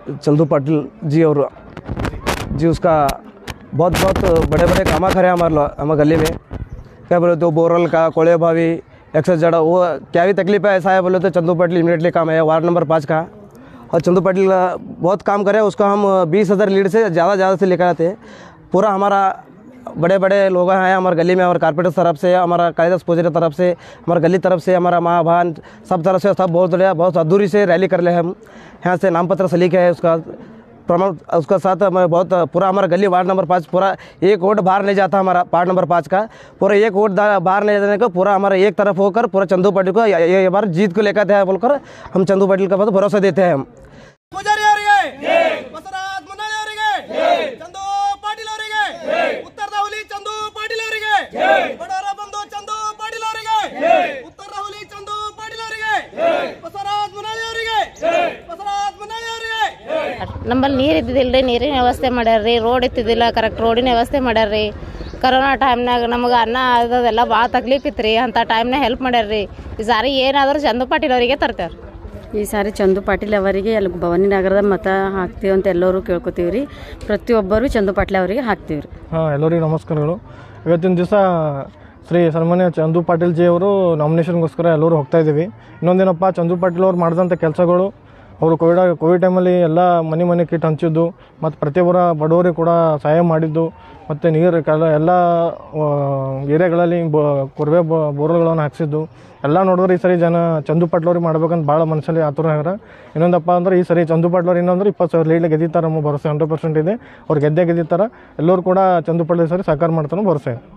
चंदू पाटिल जी और जी उसका बहुत बहुत बड़े बड़े कामा करे हमारे लो- हमारे गली में क्या बोले तो बोरल का कोले भावी एक्सेस जड़ा वो क्या भी तकलीफ है ऐसा है बोले तो चंदू पाटिल इमीडिएटली काम है वार्ड नंबर पाँच का और चंदू पाटिल का बहुत काम करे उसका हम बीस हज़ार लीड से ज़्यादा ज़्यादा से लेकर आते हैं पूरा हमारा बड़े बड़े लोग हैं हमारे गली में हमारे कारपेटर तरफ से हमारा कालिदास पूजरी तरफ से हमारे गली तरफ से हमारा माँ बहन सब तरफ से सब बहुत बढ़िया बहुत अधूरी से रैली कर ले हम यहाँ से नाम पत्र से लिखे है उसका प्रमाण उसका साथ मैं बहुत पूरा हमारा गली वार्ड नंबर पाँच पूरा एक वोट बाहर नहीं जाता हमारा वार्ड नंबर पाँच का पूरा एक वोट दा- बाहर नहीं जाने का पूरा हमारा एक तरफ होकर पूरा चंदू पाटिल को ये- ये ये बार जीत को लेकर थे बोलकर हम चंदू पाटिल का बहुत भरोसा देते हैं हम ಪೂಜಾರಿ ಅವರಿಗೆ ಬಸವರಾಜ್ ಮುನ್ನಳ್ಳಿ ಅವರಿಗೆ ಚಂದು ಪಾಟೀಲ್ ಅವರಿಗೆ ಉತ್ತರದ ಹುಲಿ ಚಂದು ಪಾಟೀಲ್ ಅವರಿಗೆ ಬಡವರ ಬಂಧು ಚಂದು ಪಾಟೀಲ್ ಅವರಿಗೆ ಉತ್ತರದ ಹುಲಿ ಚಂದು ಪಾಟೀಲ್ ಅವರಿಗೆ ಬಸವರಾಜ್ ಮುನ್ನಳ್ಳಿ ಅವರಿಗೆ ಬಸವರಾಜ್ ಮುನ್ನಳ್ಳಿ ಅವರಿಗೆ ನಮ್ಮಲ್ಲಿ ನೀರು ಇದ್ದಿದ್ದಿಲ್ಲ ರೀ ನೀರಿನ ವ್ಯವಸ್ಥೆ ಮಾಡ್ಯಾರ್ರಿ ರೋಡ್ ಇತ್ತಿದ್ದಿಲ್ಲ ಕರೆಕ್ಟ್ ರೋಡಿನ ವ್ಯವಸ್ಥೆ ಮಾಡ್ಯಾರ್ರಿ ಕರೋನಾ ಟೈಮ್ನಾಗ ನಮಗೆ ಅನ್ನ ಅದೆಲ್ಲ ಭಾಳ ತಕ್ಲೀಫ್ ಇತ್ತು ರೀ ಅಂಥ ಟೈಮ್ನಾಗ ಹೆಲ್ಪ್ ಮಾಡ್ಯಾರ್ರಿ ಈ ಸಾರಿ ಏನಾದರೂ ಚಂದು ಪಾಟೀಲ್ ಅವರಿಗೆ ತರ್ತೇವೆ ಈ ಸಾರಿ ಚಂದು ಪಾಟೀಲ್ ಅವರಿಗೆ ಅಲ್ಲಿ ಭವಾನಿ ನಗರದ ಮತ ಹಾಕ್ತೀವಿ ಅಂತ ಎಲ್ಲರೂ ಕೇಳ್ಕೊತೀವಿ ರೀ ಪ್ರತಿಯೊಬ್ಬರು ಚಂದು ಪಾಟೀಲ್ ಅವರಿಗೆ ಹಾಕ್ತೀವಿ ರೀ ಹಾಂ ಎಲ್ಲರಿಗೂ ನಮಸ್ಕಾರಗಳು ಇವತ್ತಿನ ದಿವಸ ಶ್ರೀ ಸನ್ಮಾನ್ಯ ಚಂದು ಪಾಟೀಲ್ ಜಿ ಅವರು ನಾಮಿನೇಷನ್ಗೋಸ್ಕರ ಎಲ್ಲರೂ ಹೋಗ್ತಾ ಇದ್ದೀವಿ ಇನ್ನೊಂದೇನಪ್ಪ ಚಂದು ಪಾಟೀಲ್ ಅವ್ರು ಮಾಡಿದಂಥ ಕೆಲಸಗಳು ಅವರು ಕೋವಿಡ್ ಕೋವಿಡ್ ಟೈಮಲ್ಲಿ ಎಲ್ಲ ಮನೆ ಮನೆ ಕಿಟ್ ಹಂಚಿದ್ದು ಮತ್ತು ಪ್ರತಿಯೊಬ್ಬರ ಬಡವರಿಗೆ ಕೂಡ ಸಹಾಯ ಮಾಡಿದ್ದು ಮತ್ತು ನೀರು ಕೆಲ ಎಲ್ಲ ಆ, ಏರಿಯಾಗಳಲ್ಲಿ ಬ ಕೊರ್ವೆ ಬೋರ್ಗಳನ್ನು ಹಾಕ್ಸಿದ್ದು ಎಲ್ಲ ನೋಡಿದ್ರೆ ಈ ಸರಿ ಜನ ಚಂದು ಪಾಟ್ಲವ್ರಿಗೆ ಮಾಡ್ಬೇಕಂತ ಭಾಳ ಮನಸ್ಸಲ್ಲಿ ಆತುರ ಆಗ್ಯಾರ ಇನ್ನೊಂದಪ್ಪ ಅಂದ್ರೆ ಈ ಸರಿ ಚಂದು ಪಾಟ್ಲವ್ರು ಇನ್ನೊಂದ್ರೆ ಇಪ್ಪತ್ತು ಸಾವಿರ ಲೀಡ್ಲಿ ಗೆದ್ದಿತಾರೆ ನಮ್ಮ ಭರೋಸೆ ಹಂಡ್ರೆಡ್ ಪರ್ಸೆಂಟ್ ಇದೆ ಅವ್ರು ಗೆದ್ದೇ ಗೆದ್ದಿದ್ದಾರೆ ಎಲ್ಲರೂ ಕೂಡ ಚಂದು ಪಾಟ್ಲ ಈ ಸರಿ ಸಹಕಾರ ಮಾಡ್ತಾನೋ ಭರೋಸೆ ಇದೆ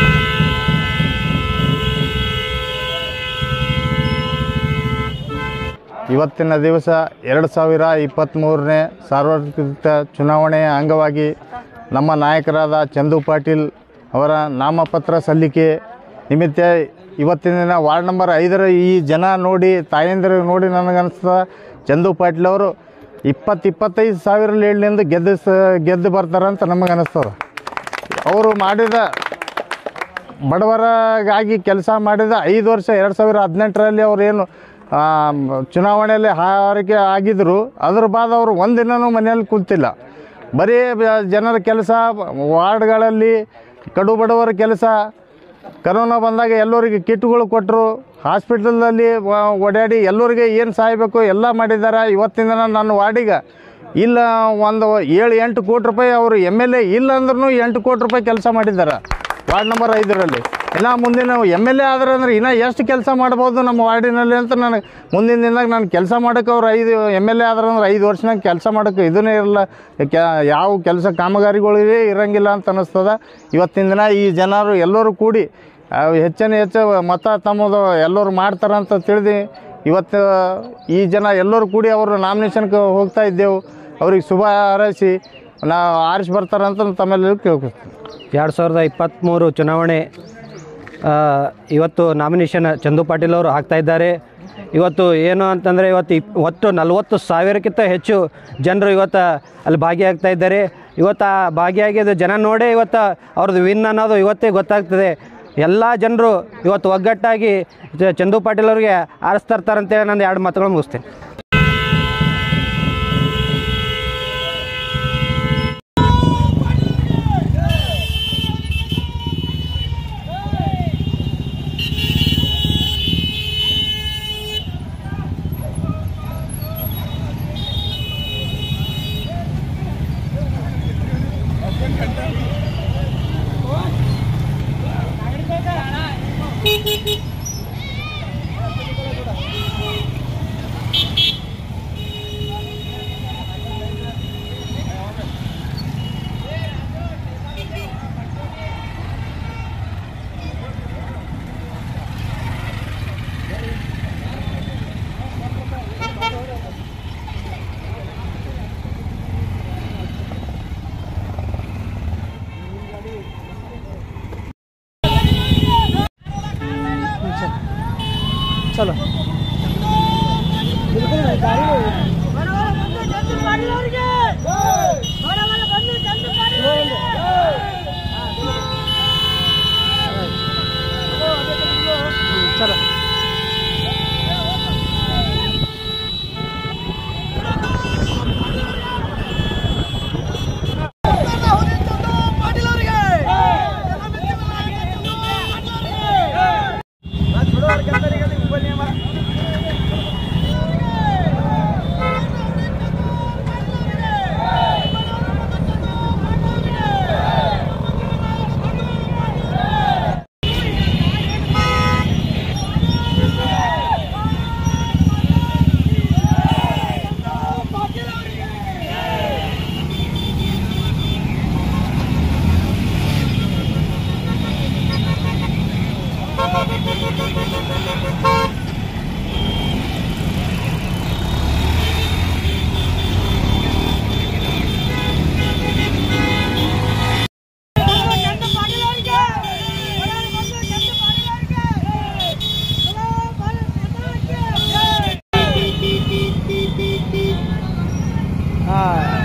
ಇವತ್ತಿನ ದಿವಸ ಎರಡು ಸಾವಿರ ಇಪ್ಪತ್ತ್ಮೂರನೇ ಸಾರ್ವತ್ರಿಕ ಚುನಾವಣೆಯ ಅಂಗವಾಗಿ ನಮ್ಮ ನಾಯಕರಾದ ಚಂದು ಪಾಟೀಲ್ ಅವರ ನಾಮಪತ್ರ ಸಲ್ಲಿಕೆ ನಿಮಿತ್ತ ಇವತ್ತಿನ ದಿನ ವಾರ್ಡ್ ನಂಬರ್ ಐದರ ಈ ಜನ ನೋಡಿ ತಾಯಂದಿರು ನೋಡಿ ನನಗನ್ಸ್ತದ ಚಂದು ಪಾಟೀಲ್ ಅವರು ಇಪ್ಪತ್ತು ಇಪ್ಪತ್ತೈದು ಸಾವಿರ ಲೀಡ್ಲಿಂದ ಗೆದ್ದು ಸ ಗೆದ್ದು ಬರ್ತಾರಂತ ನಮಗೆ ಅನ್ನಿಸ್ತದ ಅವರು ಮಾಡಿದ ಬಡವರಿಗಾಗಿ ಕೆಲಸ ಮಾಡಿದ ಐದು ವರ್ಷ ಎರಡು ಸಾವಿರ ಹದಿನೆಂಟರಲ್ಲಿ ಅವರೇನು ಚುನಾವಣೆಯಲ್ಲಿ ಆರಿಕೆ ಆಗಿದ್ದರು ಅದ್ರ ಬಾದ ಅವರು ಒಂದಿನನೂ ಮನೆಯಲ್ಲಿ ಕೂತಿಲ್ಲ ಬರೀ ಬ- ಜನರ ಕೆಲಸ ವಾರ್ಡ್ಗಳಲ್ಲಿ ಕಡು ಬಡವರ ಕೆಲಸ ಕರೋನಾ ಬಂದಾಗ ಎಲ್ಲರಿಗೆ ಕಿಟ್ಗಳು ಕೊಟ್ಟರು ಹಾಸ್ಪಿಟಲ್ದಲ್ಲಿ ವ- ಓಡಾಡಿ ಎಲ್ಲರಿಗೆ ಏನು ಸಹಾಯಬೇಕು ಎಲ್ಲ ಮಾಡಿದ್ದಾರೆ ಇವತ್ತಿನ ದಿನ ನನ್ನ ವಾರ್ಡಿಗೆ ಇಲ್ಲ ಒಂದು ಏಳು ಎಂಟು ಕೋಟಿ ರೂಪಾಯಿ ಅವರು ಎಮ್ ಎಲ್ ಎ ಇಲ್ಲ ಅಂದ್ರೂ ಎಂಟು ಕೋಟಿ ರೂಪಾಯಿ ಕೆಲಸ ಮಾಡಿದ್ದಾರೆ ವಾರ್ಡ್ ನಂಬರ್ ಐದರಲ್ಲಿ ಇನ್ನು ಮುಂದಿನ ಎಮ್ ಎಲ್ ಎ ಆದ್ರೆ ಅಂದ್ರೆ ಇನ್ನೂ ಎಷ್ಟು ಕೆಲಸ ಮಾಡ್ಬೋದು ನಮ್ಮ ವಾರ್ಡಿನಲ್ಲಿ ಅಂತ ನನಗೆ ಮುಂದಿನ ದಿನದಾಗ ನಾನು ಕೆಲಸ ಮಾಡೋಕೆ ಅವ್ರು ಐದು ಎಮ್ ಎಲ್ ಎ ಆದ್ರೆ ಅಂದ್ರೆ ಐದು ವರ್ಷನಾಗ ಕೆಲಸ ಮಾಡೋಕೆ ಇದನ್ನೇ ಇರಲ್ಲ ಕ್ಯಾ ಯಾವ ಕೆಲಸ ಕಾಮಗಾರಿಗಳಿವೆ ಇರಂಗಿಲ್ಲ ಅಂತ ಅನ್ನಿಸ್ತದ ಇವತ್ತಿನ ದಿನ ಈ ಜನರು ಎಲ್ಲರೂ ಕೂಡಿ ಆ, ಹೆಚ್ಚಿನ ಹೆಚ್ಚು ಮತ ತಮ್ಮದು ಎಲ್ಲರೂ ಮಾಡ್ತಾರಂತ ತಿಳಿದು ಇವತ್ತು ಈ ಜನ ಎಲ್ಲರೂ ಕೂಡಿ ಅವರು ನಾಮಿನೇಷನ್ಗೆ ಹೋಗ್ತಾ ಇದ್ದೆವು ಅವ್ರಿಗೆ ಶುಭ ಹಾರೈಸಿ ನಾವು ಆರಿಸಿ ಬರ್ತಾರಂತ ತಮ್ಮೆಲ್ಲರೂ ಕೇಳ್ಕೊತೀನಿ ಎರಡು ಸಾವಿರದ ಇಪ್ಪತ್ತ್ಮೂರು ಚುನಾವಣೆ ಆ, ಇವತ್ತು ನಾಮಿನೇಷನ್ ಚಂದು ಪಾಟೀಲ್ ಅವರು ಹಾಕ್ತಾ ಇದ್ದಾರೆ ಇವತ್ತು ಏನು ಅಂತಂದರೆ ಇವತ್ತು ಇಪ್ ಒಟ್ಟು ನಲವತ್ತು ಸಾವಿರಕ್ಕಿಂತ ಹೆಚ್ಚು ಜನರು ಇವತ್ತು ಅಲ್ಲಿ ಭಾಗಿಯಾಗ್ತಾ ಇದ್ದಾರೆ ಇವತ್ತು ಆ ಭಾಗಿಯಾಗಿದ್ದು ಜನ ನೋಡೇ ಇವತ್ತು ಅವ್ರದ್ದು ವಿನ್ ಅನ್ನೋದು ಇವತ್ತೇ ಗೊತ್ತಾಗ್ತದೆ ಎಲ್ಲ ಜನರು ಇವತ್ತು ಒಗ್ಗಟ್ಟಾಗಿ ಚ- ಚಂದು ಪಾಟೀಲ್ ಅವರಿಗೆ ಆರಿಸ್ತಾ ಇರ್ತಾರಂತೇಳಿ ನಾನು ಎರಡು ಮಾತುಗಳು ಮುಗಿಸ್ತೇನೆ ಆ,